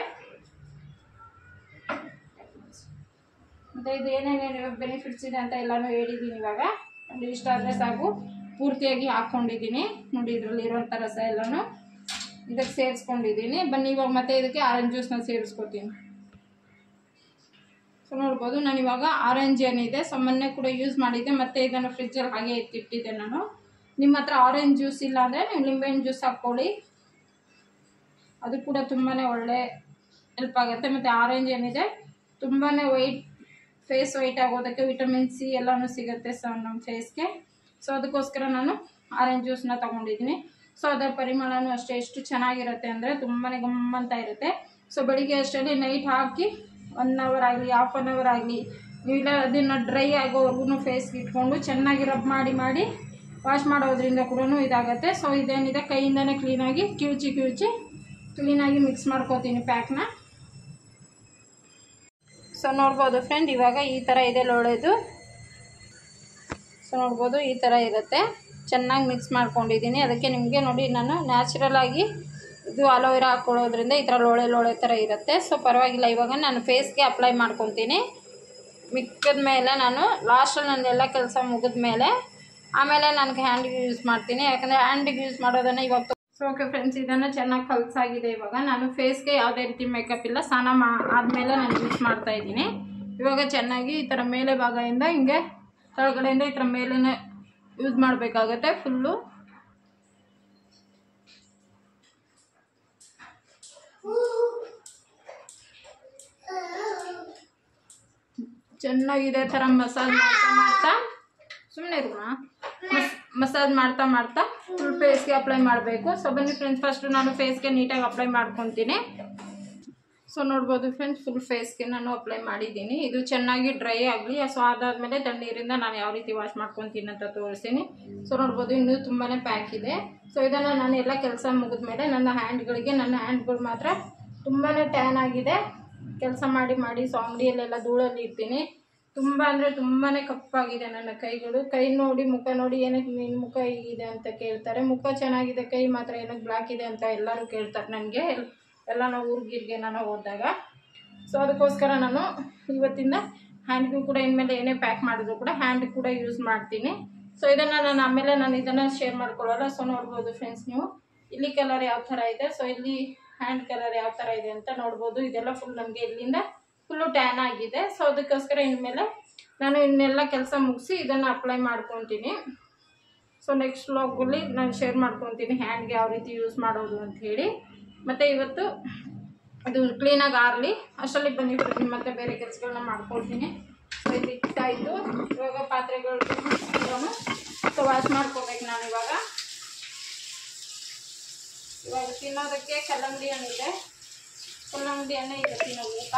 ಮತ್ತು ಇದು ಏನೇನೇನು ಬೆನಿಫಿಟ್ಸ್ ಇದೆ ಅಂತ ಎಲ್ಲನೂ ಹೇಳಿದ್ದೀನಿ ಇವಾಗ ನೋಡಿ ಇಷ್ಟ ಆದರೆ ಸಾಕು ಪೂರ್ತಿಯಾಗಿ ಹಾಕ್ಕೊಂಡಿದ್ದೀನಿ ನೋಡಿ ಇದರಲ್ಲಿ ಇರೋಂಥ ರಸ ಎಲ್ಲನೂ ಇದಕ್ಕೆ ಸೇರಿಸ್ಕೊಂಡಿದ್ದೀನಿ ಬನ್ನಿ ಇವಾಗ ಮತ್ತೆ ಇದಕ್ಕೆ ಆರೆಂಜ್ ಜ್ಯೂಸ್ನ ಸೇರಿಸ್ಕೊತೀನಿ ಸೊ ನೋಡ್ಬೋದು ನಾನು ಇವಾಗ ಆರೆಂಜ್ ಏನಿದೆ ಸೊ ಮೊನ್ನೆ ಕೂಡ ಯೂಸ್ ಮಾಡಿದ್ದೆ ಮತ್ತೆ ಇದನ್ನು ಫ್ರಿಜ್ಜಲ್ಲಿ ಹಾಗೆ ಎತ್ತಿಟ್ಟಿದ್ದೆ ನಾನು ನಿಮ್ಮ ಹತ್ರ ಆರೆಂಜ್ ಜ್ಯೂಸ್ ಇಲ್ಲ ಅಂದರೆ ನೀವು ನಿಂಬೆಹಣ್ಣು ಜ್ಯೂಸ್ ಹಾಕ್ಕೊಳ್ಳಿ ಅದು ಕೂಡ ತುಂಬಾ ಒಳ್ಳೆ ಹೆಲ್ಪ್ ಆಗುತ್ತೆ ಮತ್ತು ಆರೆಂಜ್ ಏನಿದೆ ತುಂಬಾ ವೈಟ್ ಫೇಸ್ ವೈಟ್ ಆಗೋದಕ್ಕೆ ವಿಟಮಿನ್ ಸಿ ಎಲ್ಲನೂ ಸಿಗುತ್ತೆ ಸೊ ನಮ್ಮ ಫೇಸ್ಗೆ ಸೊ ಅದಕ್ಕೋಸ್ಕರ ನಾನು ಆರೆಂಜ್ ಜ್ಯೂಸ್ನ ತೊಗೊಂಡಿದ್ದೀನಿ ಸೊ ಅದರ ಪರಿಮಳನೂ ಅಷ್ಟೇ ಎಷ್ಟು ಚೆನ್ನಾಗಿರುತ್ತೆ ಅಂದರೆ ತುಂಬಾ ಗಮ್ಮಂತ ಇರುತ್ತೆ ಸೊ ಬೆಳಿಗ್ಗೆ ಅಷ್ಟರಲ್ಲಿ ನೈಟ್ ಹಾಕಿ ಒನ್ ಅವರ್ ಆಗಲಿ ಹಾಫ್ ಆನ್ ಅವರ್ ಆಗಲಿ ಇಲ್ಲ ಅದನ್ನು ಡ್ರೈ ಆಗೋವರೆಗೂ ಫೇಸ್ಗೆ ಇಟ್ಕೊಂಡು ಚೆನ್ನಾಗಿ ರಬ್ ಮಾಡಿ ಮಾಡಿ ವಾಶ್ ಮಾಡೋದ್ರಿಂದ ಕೂಡ ಇದಾಗುತ್ತೆ ಸೊ ಇದೇನಿದೆ ಕೈಯಿಂದನೇ ಕ್ಲೀನಾಗಿ ಕಿವುಚಿ ಕಿವುಚಿ ಕ್ಲೀನಾಗಿ ಮಿಕ್ಸ್ ಮಾಡ್ಕೋತೀನಿ ಪ್ಯಾಕ್ನ ಸೊ ನೋಡ್ಬೋದು ಫ್ರೆಂಡ್ ಇವಾಗ ಈ ಥರ ಇದೆ ಲೋಳೆದು ಸೊ ನೋಡ್ಬೋದು ಈ ಥರ ಇರುತ್ತೆ ಚೆನ್ನಾಗಿ ಮಿಕ್ಸ್ ಮಾಡ್ಕೊಂಡಿದ್ದೀನಿ ಅದಕ್ಕೆ ನಿಮಗೆ ನೋಡಿ ನಾನು ನ್ಯಾಚುರಲ್ ಆಗಿ ಇದು ಅಲೋವೆರಾ ಹಾಕ್ಕೊಳ್ಳೋದ್ರಿಂದ ಈ ಥರ ಲೋಳೆ ಲೋಳೆ ಥರ ಇರುತ್ತೆ ಸೊ ಪರವಾಗಿಲ್ಲ ಇವಾಗ ನಾನು ಫೇಸ್ಗೆ ಅಪ್ಲೈ ಮಾಡ್ಕೊತೀನಿ ಮಿಕ್ಕದ ಮೇಲೆ ನಾನು ಲಾಸ್ಟಲ್ಲಿ ನಂದೆಲ್ಲ ಕೆಲಸ ಮುಗಿದ ಮೇಲೆ ಆಮೇಲೆ ನನಗೆ ಹ್ಯಾಂಡಿಗೆ ಯೂಸ್ ಮಾಡ್ತೀನಿ ಯಾಕಂದರೆ ಹ್ಯಾಂಡಿಗೆ ಯೂಸ್ ಮಾಡೋದನ್ನು ಇವಾಗ ಸೊ ಓಕೆ ಫ್ರೆಂಡ್ಸ್ ಇದನ್ನು ಚೆನ್ನಾಗಿ ಕಲಸಾಗಿದೆ ಇವಾಗ ನಾನು ಫೇಸ್ಗೆ ಯಾವುದೇ ರೀತಿ ಮೇಕಪ್ ಇಲ್ಲ ಸ್ನಾನ ಮಾ ಆದಮೇಲೆ ನಾನು ಯೂಸ್ ಮಾಡ್ತಾ ಇದ್ದೀನಿ ಇವಾಗ ಚೆನ್ನಾಗಿ ಈ ಥರ ಮೇಲೆ ಭಾಗದಿಂದ ಹಿಂಗೆ ಕೆಳಗಡೆಯಿಂದ ಈ ಥರ ಮೇಲೇ ಯೂಸ್ ಮಾಡಬೇಕಾಗತ್ತೆ ಫುಲ್ಲು ಚೆನ್ನಾಗಿ ಇದೇ ಥರ ಮಸಾಜ್ ಮಾಡ್ತಾ ಮಾಡ್ತಾ ಸುಮ್ಮನೆ ಇರುವ ಮಸಾಜ್ ಮಾಡ್ತಾ ಮಾಡ್ತಾ ಫುಲ್ ಫೇಸ್ಗೆ ಅಪ್ಲೈ ಮಾಡಬೇಕು ಸೊ ಬನ್ನಿ ಫ್ರೆಂಡ್ಸ್ ಫಸ್ಟು ನಾನು ಫೇಸ್ಗೆ ನೀಟಾಗಿ ಅಪ್ಲೈ ಮಾಡ್ಕೊತೀನಿ ಸೊ ನೋಡ್ಬೋದು ಫ್ರೆಂಡ್ಸ್ ಫುಲ್ ಫೇಸ್ಗೆ ನಾನು ಅಪ್ಲೈ ಮಾಡಿದ್ದೀನಿ ಇದು ಚೆನ್ನಾಗಿ ಡ್ರೈ ಆಗಲಿ ಸೊ ಅದಾದಮೇಲೆ ತಣ್ಣೀರಿಂದ ನಾನು ಯಾವ ರೀತಿ ವಾಶ್ ಮಾಡ್ಕೊತೀನಿ ಅಂತ ತೋರಿಸ್ತೀನಿ ಸೊ ನೋಡ್ಬೋದು ಇನ್ನೂ ತುಂಬಾ ಪ್ಯಾಕ್ ಇದೆ ಸೊ ಇದನ್ನು ನಾನು ಎಲ್ಲ ಕೆಲಸ ಮುಗಿದ್ಮೇಲೆ ನನ್ನ ಹ್ಯಾಂಡ್ಗಳಿಗೆ ನನ್ನ ಹ್ಯಾಂಡ್ಗಳು ಮಾತ್ರ ತುಂಬಾ ಟ್ಯಾನ್ ಆಗಿದೆ ಕೆಲಸ ಮಾಡಿ ಮಾಡಿ ಸೊ ಅಂಗಡಿಯಲ್ಲೆಲ್ಲ ಧೂಳಲ್ಲಿ ಇರ್ತೀನಿ ತುಂಬ ಅಂದರೆ ತುಂಬಾ ಕಪ್ಪಾಗಿದೆ ನನ್ನ ಕೈಗಳು ಕೈ ನೋಡಿ ಮುಖ ನೋಡಿ ಏನಕ್ಕೆ ನಿನ್ನ ಮುಖ ಹೀಗಿದೆ ಅಂತ ಕೇಳ್ತಾರೆ ಮುಖ ಚೆನ್ನಾಗಿದೆ ಕೈ ಮಾತ್ರ ಏನಕ್ಕೆ ಬ್ಲ್ಯಾಕ್ ಇದೆ ಅಂತ ಎಲ್ಲರೂ ಕೇಳ್ತಾರೆ ನನಗೆ ಎಲ್ಲ ನಾವು ಊರ್ಗಿರ್ಗೆ ನಾನು ಹೋದಾಗ ಸೊ ಅದಕ್ಕೋಸ್ಕರ ನಾನು ಇವತ್ತಿಂದ ಹ್ಯಾಂಡ್ಗೂ ಕೂಡ ಇನ್ಮೇಲೆ ಏನೇ ಪ್ಯಾಕ್ ಮಾಡಿದ್ರು ಕೂಡ ಹ್ಯಾಂಡ್ ಕೂಡ ಯೂಸ್ ಮಾಡ್ತೀನಿ ಸೊ ಇದನ್ನು ನಾನು ಆಮೇಲೆ ನಾನು ಇದನ್ನು ಶೇರ್ ಮಾಡ್ಕೊಳ್ಳಲ್ಲ ಸೊ ನೋಡ್ಬೋದು ಫ್ರೆಂಡ್ಸ್ ನೀವು ಇಲ್ಲಿ ಕಲರ್ ಯಾವ ಥರ ಇದೆ ಸೊ ಇಲ್ಲಿ ಹ್ಯಾಂಡ್ ಕಲರ್ ಯಾವ ಥರ ಇದೆ ಅಂತ ನೋಡ್ಬೋದು ಇದೆಲ್ಲ ಫುಲ್ ನಮಗೆ ಇಲ್ಲಿಂದ ಫುಲ್ಲು ಟ್ಯಾನ್ ಆಗಿದೆ ಸೊ ಅದಕ್ಕೋಸ್ಕರ ಇನ್ಮೇಲೆ ನಾನು ಇನ್ನೆಲ್ಲ ಕೆಲಸ ಮುಗಿಸಿ ಇದನ್ನು ಅಪ್ಲೈ ಮಾಡ್ಕೊತೀನಿ ಸೊ ನೆಕ್ಸ್ಟ್ ವ್ಲಾಗಲ್ಲಿ ನಾನು ಶೇರ್ ಮಾಡ್ಕೊತೀನಿ ಹ್ಯಾಂಡ್ಗೆ ಯಾವ ರೀತಿ ಯೂಸ್ ಮಾಡೋದು ಅಂತ ಹೇಳಿ ಮತ್ತು ಇವತ್ತು ಅದು ಕ್ಲೀನಾಗಿ ಆರಲಿ ಅಷ್ಟರಲ್ಲಿ ಬಂದಿಬಿಡ್ತೀನಿ ಮತ್ತೆ ಬೇರೆ ಕೆಲಸಗಳನ್ನ ಮಾಡ್ಕೊಳ್ತೀನಿ ಸೊ ಇದು ಇಟ್ಟಾಯಿತು ಇವಾಗ ಪಾತ್ರೆಗಳು ಸೊ ವಾಶ್ ಮಾಡ್ಕೋಬೇಕು ನಾನು ಇವಾಗ ಇವಾಗ ತಿನ್ನೋದಕ್ಕೆ ಕಲ್ಲಂಗಡಿ ಹಣ್ಣಿದೆ ಕಲ್ಲಂಗಡಿ ಹಣ್ಣೆ ಇದೆ ತಿನ್ನೋ ಊಟ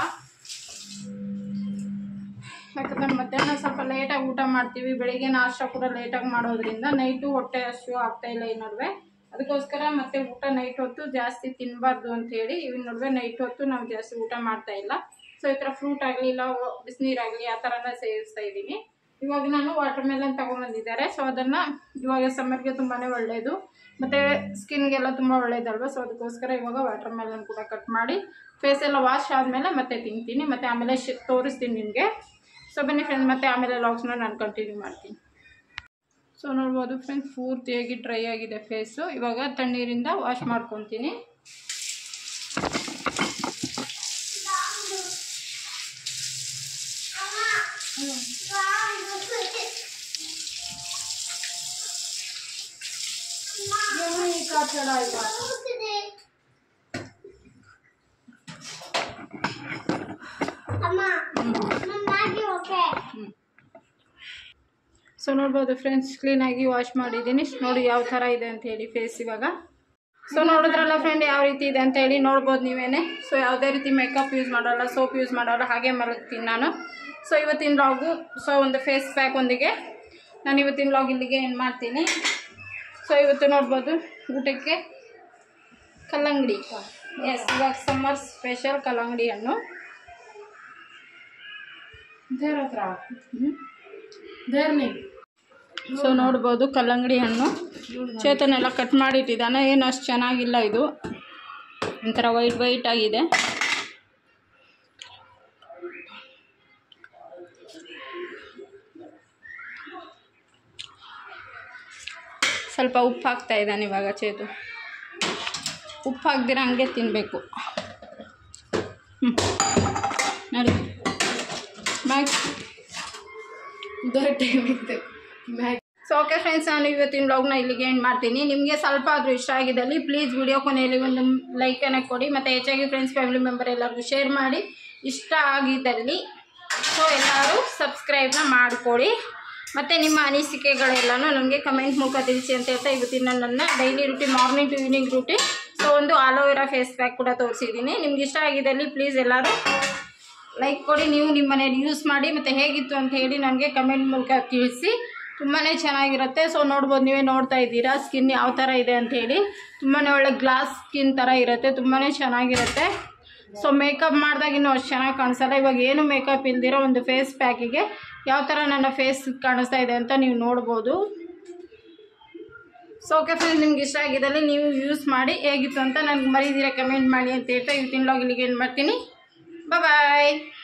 ಯಾಕಂದ್ರೆ ಮಧ್ಯಾಹ್ನ ಸ್ವಲ್ಪ ಲೇಟಾಗಿ ಊಟ ಮಾಡ್ತೀವಿ ಬೆಳಿಗ್ಗೆ ನಾಷ್ಟ ಕೂಡ ಲೇಟಾಗಿ ಮಾಡೋದ್ರಿಂದ ನೈಟು ಹೊಟ್ಟೆ ಹಸು ಆಗ್ತಾ ಇಲ್ಲ ಈ ನಡುವೆ ಅದಕ್ಕೋಸ್ಕರ ಮತ್ತೆ ಊಟ ನೈಟ್ ಹೊತ್ತು ಜಾಸ್ತಿ ತಿನ್ನಬಾರ್ದು ಅಂತ ಹೇಳಿ ಈ ನಡುವೆ ನೈಟ್ ಹೊತ್ತು ನಾವು ಜಾಸ್ತಿ ಊಟ ಮಾಡ್ತಾ ಇಲ್ಲ ಸೊ ಈ ಥರ ಫ್ರೂಟ್ ಆಗಲಿ ಇಲ್ಲ ಬಿಸಿನೀರಾಗಲಿ ಆ ಥರನ ಸೇವಿಸ್ತಾ ಇದ್ದೀನಿ ಇವಾಗ ನಾನು ವಾಟರ್ ಮೆಲನ್ ತೊಗೊಂಬಂದಿದ್ದಾರೆ ಸೊ ಅದನ್ನು ಇವಾಗ ಸಮ್ಮರ್ಗೆ ತುಂಬಾ ಒಳ್ಳೆಯದು ಮತ್ತು ಸ್ಕಿನ್ಗೆಲ್ಲ ತುಂಬ ಒಳ್ಳೇದಲ್ವ ಸೊ ಅದಕ್ಕೋಸ್ಕರ ಇವಾಗ ವಾಟರ್ ಮೆಲನ್ ಕೂಡ ಕಟ್ ಮಾಡಿ ಫೇಸ್ ಎಲ್ಲ ವಾಶ್ ಆದಮೇಲೆ ಮತ್ತೆ ತಿಂತೀನಿ ಮತ್ತು ಆಮೇಲೆ ಶಿ ತೋರಿಸ್ತೀನಿ ನಿಮಗೆ ಸೊ ಬನ್ನಿ ಫ್ರೆಂಡ್ಸ್ ಮತ್ತೆ ಆಮೇಲೆ ಲಾಗ್ಸ್ನ ನಾನು ಕಂಟಿನ್ಯೂ ಮಾಡ್ತೀನಿ ಸೊ ನೋಡ್ಬೋದು ಫ್ರೆಂಡ್ಸ್ ಪೂರ್ತಿಯಾಗಿ ಡ್ರೈ ಆಗಿದೆ ಫೇಸು ಇವಾಗ ತಣ್ಣೀರಿಂದ ವಾಶ್ ಮಾಡ್ಕೊತೀನಿ ಸೊ ನೋಡ್ಬೋದು ಫ್ರೆಂಡ್ಸ್ ಕ್ಲೀನಾಗಿ ವಾಶ್ ಮಾಡಿದ್ದೀನಿ ನೋಡಿ ಯಾವ ಥರ ಇದೆ ಅಂತ ಹೇಳಿ ಫೇಸ್ ಇವಾಗ ಸೊ ನೋಡಿದ್ರಲ್ಲ ಫ್ರೆಂಡ್ ಯಾವ ರೀತಿ ಇದೆ ಅಂತ ಹೇಳಿ ನೋಡ್ಬೋದು ನೀವೇನೆ ಸೊ ಯಾವುದೇ ರೀತಿ ಮೇಕಪ್ ಯೂಸ್ ಮಾಡೋಲ್ಲ ಸೋಪ್ ಯೂಸ್ ಮಾಡೋಲ್ಲ ಹಾಗೆ ಮಲಗ್ತೀನಿ ನಾನು ಸೊ ಇವತ್ತಿನ ಲಾಗು ಸೊ ಒಂದು ಫೇಸ್ ಪ್ಯಾಕ್ ಒಂದಿಗೆ ನಾನು ಇವತ್ತಿನ ಲಾಗ್ ಇಲ್ಲಿಗೆ ಏನು ಮಾಡ್ತೀನಿ ಸೊ ಇವತ್ತು ನೋಡ್ಬೋದು ಊಟಕ್ಕೆ ಕಲ್ಲಂಗಡಿ ಎಸ್ ಇವಾಗ ಸಮ್ಮರ್ ಸ್ಪೆಷಲ್ ಕಲ್ಲಂಗಡಿ ಹಣ್ಣು ದೇವ್ರ ಹತ್ರ ದೇವ್ರನಿ ಸೊ ನೋಡ್ಬೋದು ಕಲ್ಲಂಗಡಿ ಹಣ್ಣು ಚೇತನ್ ಎಲ್ಲ ಕಟ್ ಮಾಡಿಟ್ಟಿದ್ದಾನೆ ಏನು ಅಷ್ಟು ಚೆನ್ನಾಗಿಲ್ಲ ಇದು ಒಂಥರ ವೈಟ್ ವೈಟ್ ಆಗಿದೆ ಸ್ವಲ್ಪ ಉಪ್ಪು ಹಾಕ್ತಾ ಇದ್ದಾನೆ ಇವಾಗ ಚೇತು ಉಪ್ಪು ಹಾಕ್ದಿರ ಹಂಗೆ ತಿನ್ನಬೇಕು ಹ್ಞೂ ನೋಡಿ ಮ್ಯಾಗ್ ಸೊ ಓಕೆ ಫ್ರೆಂಡ್ಸ್ ನಾನು ಇವತ್ತಿನ ಬ್ಲಾಗ್ನ ಇಲ್ಲಿಗೆ ಎಂಡ್ ಮಾಡ್ತೀನಿ ನಿಮಗೆ ಸ್ವಲ್ಪ ಆದರೂ ಇಷ್ಟ ಆಗಿದ್ದಲ್ಲಿ ಪ್ಲೀಸ್ ವಿಡಿಯೋ ಕೊನೆಯಲ್ಲಿ ಒಂದು ಲೈಕನ್ನು ಕೊಡಿ ಮತ್ತು ಹೆಚ್ಚಾಗಿ ಫ್ರೆಂಡ್ಸ್ ಫ್ಯಾಮಿಲಿ ಮೆಂಬರ್ ಎಲ್ಲರಿಗೂ ಶೇರ್ ಮಾಡಿ ಇಷ್ಟ ಆಗಿದ್ದಲ್ಲಿ ಸೊ ಎಲ್ಲರೂ ಸಬ್ಸ್ಕ್ರೈಬ್ನ ಮಾಡಿಕೊಡಿ ಮತ್ತು ನಿಮ್ಮ ಅನಿಸಿಕೆಗಳೆಲ್ಲನೂ ನನಗೆ ಕಮೆಂಟ್ ಮೂಲಕ ತಿಳಿಸಿ ಅಂತ ಹೇಳ್ತಾ ಇವತ್ತಿನ ನನ್ನ daily routine morning to evening routine so ಒಂದು ಆಲೋವೆರಾ ಫೇಸ್ ಪ್ಯಾಕ್ ಕೂಡ ತೋರಿಸಿದ್ದೀನಿ ನಿಮ್ಗೆ ಇಷ್ಟ ಆಗಿದ್ದಲ್ಲಿ ಪ್ಲೀಸ್ ಎಲ್ಲರೂ ಲೈಕ್ ಕೊಡಿ ನೀವು ನಿಮ್ಮ ಮನೇಲಿ ಯೂಸ್ ಮಾಡಿ ಮತ್ತು ಹೇಗಿತ್ತು ಅಂತ ಹೇಳಿ ನನಗೆ ಕಮೆಂಟ್ ಮೂಲಕ ತಿಳಿಸಿ ತುಂಬಾ ಚೆನ್ನಾಗಿರುತ್ತೆ ಸೊ ನೋಡ್ಬೋದು ನೀವೇ ನೋಡ್ತಾ ಇದ್ದೀರಾ ಸ್ಕಿನ್ ಯಾವ ಥರ ಇದೆ ಅಂತ ಹೇಳಿ ತುಂಬಾ ಒಳ್ಳೆ ಗ್ಲಾಸ್ ಸ್ಕಿನ್ ಥರ ಇರುತ್ತೆ ತುಂಬಾ ಚೆನ್ನಾಗಿರುತ್ತೆ ಸೊ ಮೇಕಪ್ ಮಾಡಿದಾಗ ಇನ್ನೂ ಅಷ್ಟು ಚೆನ್ನಾಗಿ ಕಾಣಿಸಲ್ಲ ಇವಾಗ ಏನು ಮೇಕಪ್ ಇಲ್ದಿರೋ ಒಂದು ಫೇಸ್ ಪ್ಯಾಕಿಗೆ ಯಾವ ಥರ ನನ್ನ ಫೇಸ್ ಕಾಣಿಸ್ತಾ ಇದೆ ಅಂತ ನೀವು ನೋಡ್ಬೋದು ಸೊ ಓಕೆ ಫ್ರೆಂಡ್ಸ್ ನಿಮ್ಗೆ ಇಷ್ಟ ಆಗಿದ್ದಲ್ಲಿ ನೀವು ಯೂಸ್ ಮಾಡಿ ಹೇಗಿತ್ತು ಅಂತ ನನಗೆ ಮರೀದಿರ ಕಮೆಂಟ್ ಮಾಡಿ ಅಂತ ಹೇಳ್ತಾ ಇವತ್ತಿನ ಲಾಗ್ ಇಲ್ಲಿಗೆ ಏನು ಮಾಡ್ತೀನಿ ಬಾಯ್